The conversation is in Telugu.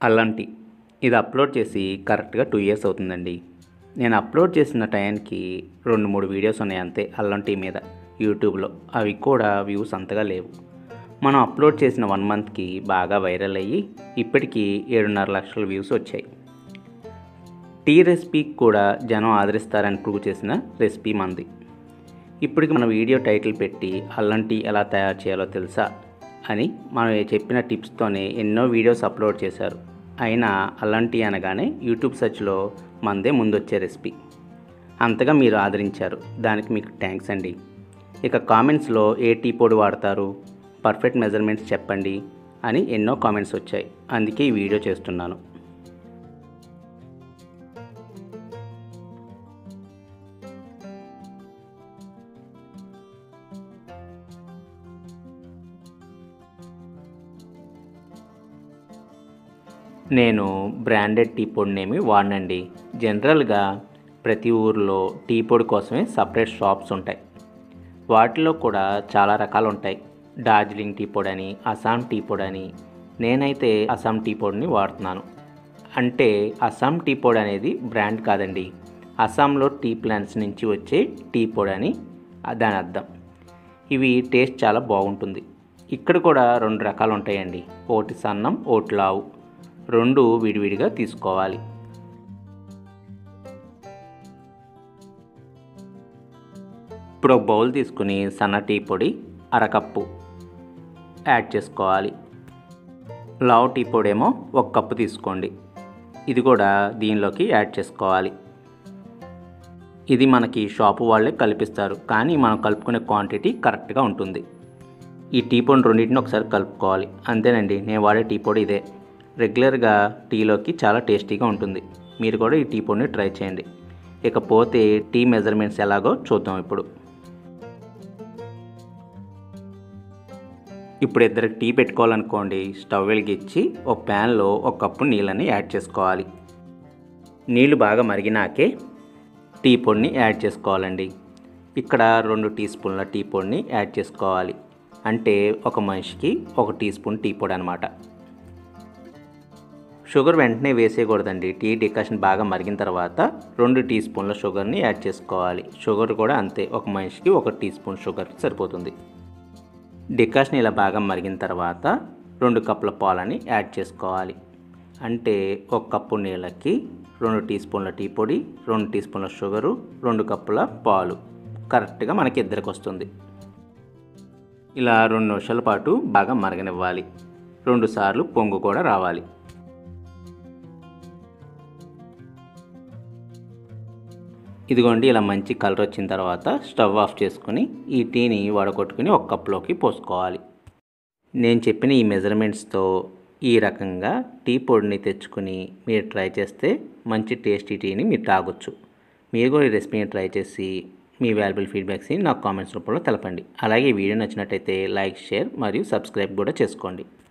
అల్లం టీ ఇది అప్లోడ్ చేసి కరెక్ట్గా టూ ఇయర్స్ అవుతుందండి నేను అప్లోడ్ చేసిన టైంకి రెండు మూడు వీడియోస్ ఉన్నాయి అంతే అల్లం టీ మీద యూట్యూబ్లో అవి కూడా వ్యూస్ అంతగా లేవు మనం అప్లోడ్ చేసిన వన్ మంత్కి బాగా వైరల్ అయ్యి ఇప్పటికీ ఏడున్నర లక్షల వ్యూస్ వచ్చాయి టీ రెసిపీకి కూడా జనం ఆదరిస్తారని ప్రూవ్ చేసిన రెసిపీ మంది ఇప్పటికి మన వీడియో టైటిల్ పెట్టి అల్లం టీ ఎలా తయారు చేయాలో తెలుసా అని మనం చెప్పిన టిప్స్తోనే ఎన్నో వీడియోస్ అప్లోడ్ చేశారు అయినా అల్లం టీ అనగానే యూట్యూబ్ సెర్చ్లో మందే ముందొచ్చే రెసిపీ అంతగా మీరు ఆదరించారు దానికి మీకు థ్యాంక్స్ అండి ఇక కామెంట్స్లో ఏ టీ పొడి వాడతారు పర్ఫెక్ట్ మెజర్మెంట్స్ చెప్పండి అని ఎన్నో కామెంట్స్ వచ్చాయి అందుకే ఈ వీడియో చేస్తున్నాను నేను బ్రాండెడ్ టీ పొడినేమి వాడనండి జనరల్గా ప్రతి ఊర్లో టీ పొడి కోసమే సపరేట్ షాప్స్ ఉంటాయి వాటిలో కూడా చాలా రకాలు ఉంటాయి డార్జిలింగ్ టీ పొడి అని అస్సాం టీ పొడి అని నేనైతే అస్సాం టీ పొడిని వాడుతున్నాను అంటే అస్సాం టీ పొడి అనేది బ్రాండ్ కాదండి అస్సాంలో టీ ప్లాంట్స్ నుంచి వచ్చే టీ పొడి అని దాని అర్థం ఇవి టేస్ట్ చాలా బాగుంటుంది ఇక్కడ కూడా రెండు రకాలు ఉంటాయండి ఒకటి సన్నం ఒకటి లావు రెండు విడివిడిగా తీసుకోవాలి ఇప్పుడు ఒక బౌల్ తీసుకుని సన్న టీ పొడి అరకప్పు యాడ్ చేసుకోవాలి లావు టీ పొడి ఏమో ఒక కప్పు తీసుకోండి ఇది కూడా దీనిలోకి యాడ్ చేసుకోవాలి ఇది మనకి షాపు వాళ్ళే కల్పిస్తారు కానీ మనం కలుపుకునే క్వాంటిటీ కరెక్ట్గా ఉంటుంది ఈ టీ పొడి రెండింటిని ఒకసారి కలుపుకోవాలి అంతేనండి నేను వాడే టీ పొడి ఇదే రెగ్యులర్గా టీలోకి చాలా టేస్టీగా ఉంటుంది మీరు కూడా ఈ టీ పొడిని ట్రై చేయండి ఇకపోతే టీ మెజర్మెంట్స్ ఎలాగో చూద్దాం ఇప్పుడు ఇప్పుడు ఇద్దరికి టీ పెట్టుకోవాలనుకోండి స్టవ్ వెలిగించి ఒక ప్యాన్లో ఒక కప్పు నీళ్ళని యాడ్ చేసుకోవాలి నీళ్ళు బాగా మరిగినాకే టీ పొడిని యాడ్ చేసుకోవాలండి ఇక్కడ రెండు టీ స్పూన్ల టీ పొడిని యాడ్ చేసుకోవాలి అంటే ఒక మనిషికి ఒక టీ స్పూన్ టీ పొడి అనమాట షుగర్ వెంటనే వేసేయకూడదండి టీ డికాషన్ బాగా మరిగిన తర్వాత రెండు టీ స్పూన్ల షుగర్ని యాడ్ చేసుకోవాలి షుగర్ కూడా అంతే ఒక మనిషికి ఒక టీ స్పూన్ షుగర్ సరిపోతుంది డికాషన్ ఇలా బాగా మరిగిన తర్వాత రెండు కప్పుల పాలని యాడ్ చేసుకోవాలి అంటే ఒక కప్పు నీళ్ళకి రెండు టీ స్పూన్ల టీ పొడి రెండు టీ స్పూన్ల షుగరు రెండు కప్పుల పాలు కరెక్ట్గా మనకి ఇద్దరికి వస్తుంది ఇలా రెండు నిమిషాల పాటు బాగా మరగనివ్వాలి రెండు సార్లు పొంగు కూడా రావాలి ఇదిగోండి ఇలా మంచి కలర్ వచ్చిన తర్వాత స్టవ్ ఆఫ్ చేసుకుని ఈ టీని వడగొట్టుకుని ఒక కప్లోకి పోసుకోవాలి నేను చెప్పిన ఈ మెజర్మెంట్స్తో ఈ రకంగా టీ పొడిని తెచ్చుకుని మీరు ట్రై చేస్తే మంచి టేస్టీ టీని మీరు తాగొచ్చు మీరు కూడా ఈ రెసిపీని ట్రై చేసి మీ వాల్యుబుల్ ఫీడ్బ్యాక్స్ని నాకు కామెంట్స్ రూపంలో తెలపండి అలాగే ఈ వీడియో నచ్చినట్టయితే లైక్ షేర్ మరియు సబ్స్క్రైబ్ కూడా చేసుకోండి